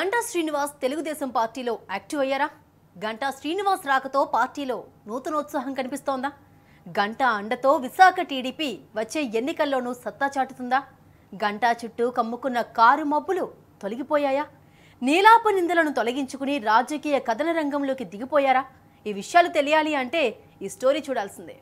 గంటా శ్రీనివాస్ తెలుగుదేశం పార్టీలో యాక్టివ్ అయ్యారా గంటా శ్రీనివాస్ రాకతో పార్టీలో నూతనోత్సాహం కనిపిస్తోందా గంటా అండతో విశాఖ టీడీపీ వచ్చే ఎన్నికల్లోనూ సత్తా చాటుతుందా గంటా చుట్టూ కమ్ముకున్న కారు మబ్బులు తొలగిపోయాయా నీలాప నిందలను తొలగించుకుని రాజకీయ కథన రంగంలోకి దిగిపోయారా ఈ విషయాలు తెలియాలి అంటే ఈ స్టోరీ చూడాల్సిందే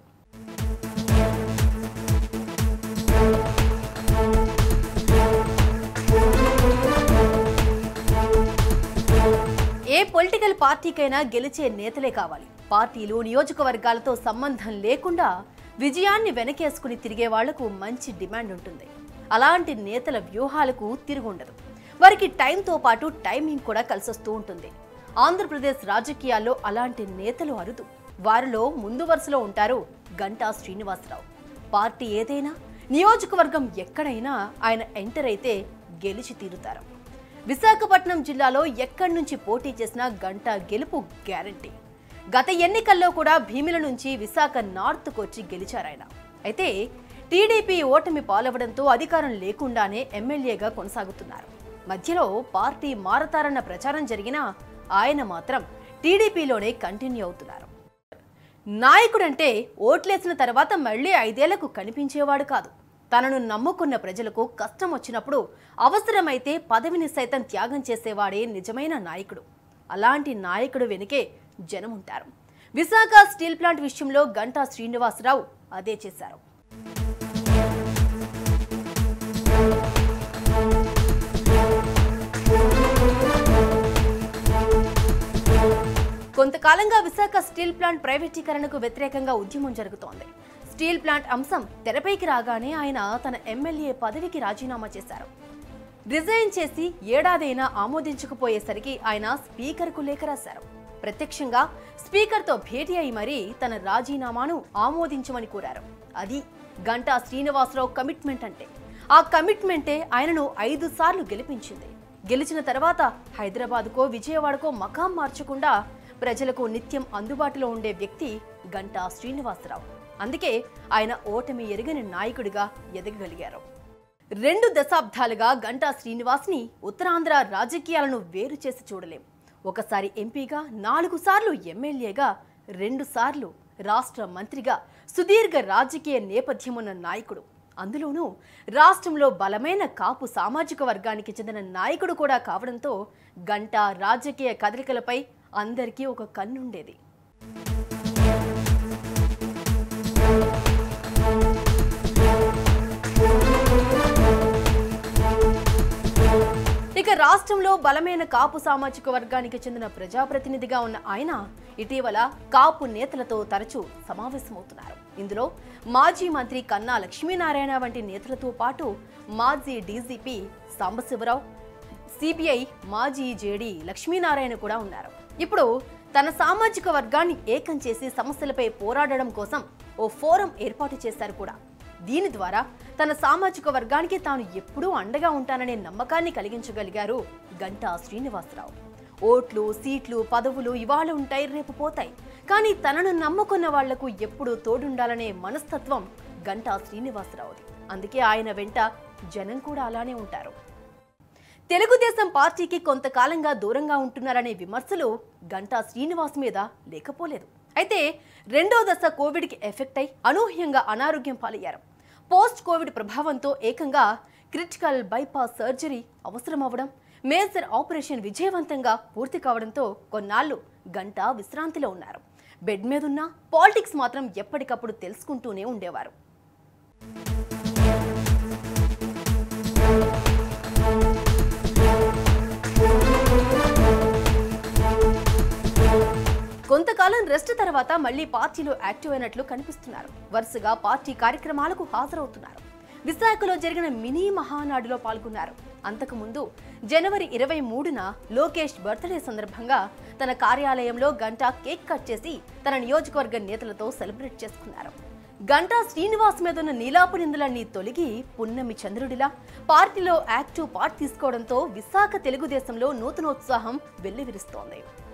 ఏ పొలిటికల్ పార్టీకైనా గెలిచే నేతలే కావాలి పార్టీలు నియోజకవర్గాలతో సంబంధం లేకుండా విజయాన్ని వెనకేసుకుని తిరిగే వాళ్లకు మంచి డిమాండ్ ఉంటుంది అలాంటి నేతల వ్యూహాలకు తిరుగుండదు వారికి టైంతో పాటు టైమింగ్ కూడా కలిసొస్తూ ఉంటుంది ఆంధ్రప్రదేశ్ రాజకీయాల్లో అలాంటి నేతలు అరుదు వారిలో ముందు వరుసలో ఉంటారు గంటా శ్రీనివాసరావు పార్టీ ఏదైనా నియోజకవర్గం ఎక్కడైనా ఆయన ఎంటర్ అయితే గెలిచి తీరుతారు విశాఖపట్నం జిల్లాలో ఎక్కడి నుంచి పోటీ చేసినా గంట గెలుపు గ్యారంటీ గత ఎన్నికల్లో కూడా భీమిల నుంచి విశాఖ నార్త్కు వచ్చి గెలిచారాయన అయితే టీడీపీ ఓటమి పాలవడంతో అధికారం లేకుండానే ఎమ్మెల్యేగా కొనసాగుతున్నారు మధ్యలో పార్టీ మారతారన్న ప్రచారం జరిగినా ఆయన మాత్రం టీడీపీలోనే కంటిన్యూ అవుతున్నారు నాయకుడంటే ఓట్లేసిన తర్వాత మళ్ళీ ఐదేళ్లకు కనిపించేవాడు కాదు తనను నమ్ముకున్న ప్రజలకు కష్టం వచ్చినప్పుడు అవసరమైతే పదవిని సైతం త్యాగం చేసేవాడే నిజమైన నాయకుడు అలాంటి నాయకుడు వెనుకే జనం ఉంటారు విశాఖ స్టీల్ ప్లాంట్ విషయంలో గంటా శ్రీనివాసరావు అదే చేశారు కొంతకాలంగా విశాఖ స్టీల్ ప్లాంట్ ప్రైవేటీకరణకు వ్యతిరేకంగా ఉద్యమం జరుగుతోంది స్టీల్ ప్లాంట్ అంశం తెరపైకి రాగానే ఆయన తన ఎమ్మెల్యే పదవికి రాజీనామా చేశారు రిజైన్ చేసి ఏడాదైనా ఆమోదించకపోయేసరికి ఆయన స్పీకర్కు లేఖ రాశారు ప్రత్యక్షంగా స్పీకర్తో భేటీ అయి మరీ తన రాజీనామాను ఆమోదించమని కోరారు అది గంటా శ్రీనివాసరావు కమిట్మెంట్ అంటే ఆ కమిట్మెంటే ఆయనను ఐదు సార్లు గెలిపించింది గెలిచిన తర్వాత హైదరాబాద్కో విజయవాడకో మకాం మార్చకుండా ప్రజలకు నిత్యం అందుబాటులో ఉండే వ్యక్తి గంటా శ్రీనివాసరావు అందుకే ఆయన ఓటమి ఎరగని నాయకుడిగా ఎదగగలిగారు రెండు దశాబ్దాలుగా గంటా శ్రీనివాస్ని ఉత్తరాంధ్ర రాజకీయాలను వేరు చేసి చూడలేం ఒకసారి ఎంపీగా నాలుగు సార్లు ఎమ్మెల్యేగా రెండు సార్లు రాష్ట్ర మంత్రిగా సుదీర్ఘ రాజకీయ నేపథ్యమున్న నాయకుడు అందులోనూ రాష్ట్రంలో బలమైన కాపు సామాజిక వర్గానికి చెందిన నాయకుడు కూడా కావడంతో గంటా రాజకీయ కదలికలపై అందరికీ ఒక కన్నుండేది ఇక రాష్ట్రంలో బలమైన కాపు సామాజిక వర్గానికి చెందిన ప్రజాప్రతినిధిగా ఉన్న ఆయన ఇటీవల కాపు నేతలతో తరచూ సమావేశమవుతున్నారు ఇందులో మాజీ మంత్రి కన్నా లక్ష్మీనారాయణ వంటి నేతలతో పాటు మాజీ డీజీపీ సాంబశివరావు సిబిఐ మాజీ జేడీ లక్ష్మీనారాయణ కూడా ఉన్నారు ఇప్పుడు తన సామాజిక వర్గాన్ని ఏకం చేసి సమస్యలపై పోరాడడం కోసం ఓ ఫోరం ఏర్పాటు చేశారు కూడా దీని ద్వారా తన సామాజిక వర్గానికి తాను ఎప్పుడూ అండగా ఉంటాననే నమ్మకాన్ని కలిగించగలిగారు గంటా శ్రీనివాసరావు ఓట్లు సీట్లు పదవులు ఇవాళ ఉంటాయి రేపు పోతాయి కానీ తనను నమ్ముకున్న వాళ్లకు ఎప్పుడూ తోడుండాలనే మనస్తత్వం గంటా శ్రీనివాసరావుది అందుకే ఆయన వెంట జనం కూడా అలానే ఉంటారు తెలుగుదేశం పార్టీకి కొంతకాలంగా దూరంగా ఉంటున్నారనే విమర్శలు గంటా శ్రీనివాస్ మీద లేకపోలేదు అయితే రెండో దశ కోవిడ్కి ఎఫెక్ట్ అయి అనూహ్యంగా అనారోగ్యం పాలయ్యారు పోస్ట్ కోవిడ్ ప్రభావంతో ఏకంగా క్రిటికల్ బైపాస్ సర్జరీ అవసరమవడం మేజర్ ఆపరేషన్ విజయవంతంగా పూర్తి కావడంతో కొన్నాళ్లు గంట విశ్రాంతిలో ఉన్నారు బెడ్ మీదున్న పాలిటిక్స్ మాత్రం ఎప్పటికప్పుడు తెలుసుకుంటూనే ఉండేవారు కొంతకాలం రెస్ట్ తర్వాత మళ్లీ పార్టీలో యాక్టివ్ అయినట్లు కనిపిస్తున్నారు వరుసగా పార్టీ కార్యక్రమాలకు హాజరవుతున్నారు విశాఖలో జరిగిన మినీ మహానాడులో పాల్గొన్నారు అంతకుముందు జనవరి ఇరవై మూడున లోకేష్ బర్త్డే సందర్భంగా తన కార్యాలయంలో గంటా కేక్ కట్ చేసి తన నియోజకవర్గ నేతలతో సెలబ్రేట్ చేసుకున్నారు గంటా శ్రీనివాస్ మీద ఉన్న నీలాపు నిందలన్నీ తొలగి పున్నమి చంద్రుడిలా పార్టీలో యాక్టివ్ పార్ట్ తీసుకోవడంతో విశాఖ తెలుగుదేశంలో నూతనోత్సాహం వెల్లివిరుస్తోంది